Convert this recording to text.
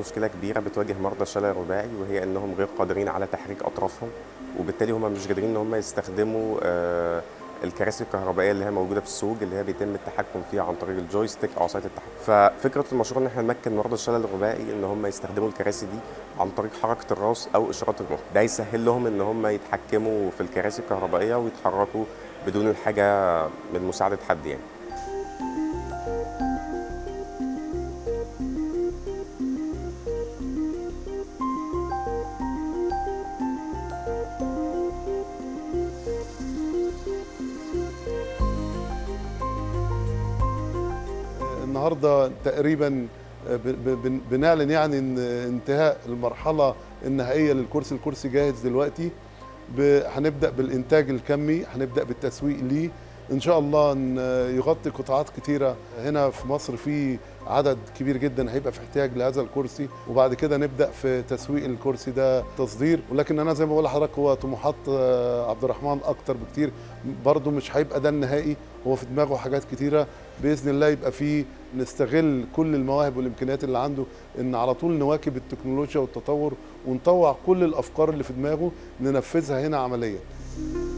مشكله كبيره بتواجه مرضى الشلل الرباعي وهي انهم غير قادرين على تحريك اطرافهم وبالتالي هم مش قادرين ان هم يستخدموا آه، الكراسي الكهربائيه اللي هي موجوده في السوق اللي هي بيتم التحكم فيها عن طريق الجويستيك او عصايه التحكم ففكره المشروع ان احنا نمكن مرضى الشلل الرباعي ان هم يستخدموا الكراسي دي عن طريق حركه الراس او اشارات المخ ده يسهل لهم ان هم يتحكموا في الكراسي الكهربائيه ويتحركوا بدون الحاجه من مساعده حد يعني النهارده تقريبا ب- ب- بنعلن يعني ان انتهاء المرحله النهائيه للكرسي الكرسي جاهز دلوقتي ب- هنبدا بالانتاج الكمي هنبدا بالتسويق ليه ان شاء الله ان يغطي قطاعات كتيره هنا في مصر في عدد كبير جدا هيبقى في احتياج لهذا الكرسي وبعد كده نبدا في تسويق الكرسي ده تصدير ولكن انا زي ما بقول لحضرتك هو طموحات آه، عبد الرحمن اكتر بكتير برضه مش هيبقى ده النهائي هو في دماغه حاجات كتيره باذن الله يبقى فيه نستغل كل المواهب والامكانيات اللي عنده ان على طول نواكب التكنولوجيا والتطور ونطوع كل الافكار اللي في دماغه ننفذها هنا عمليا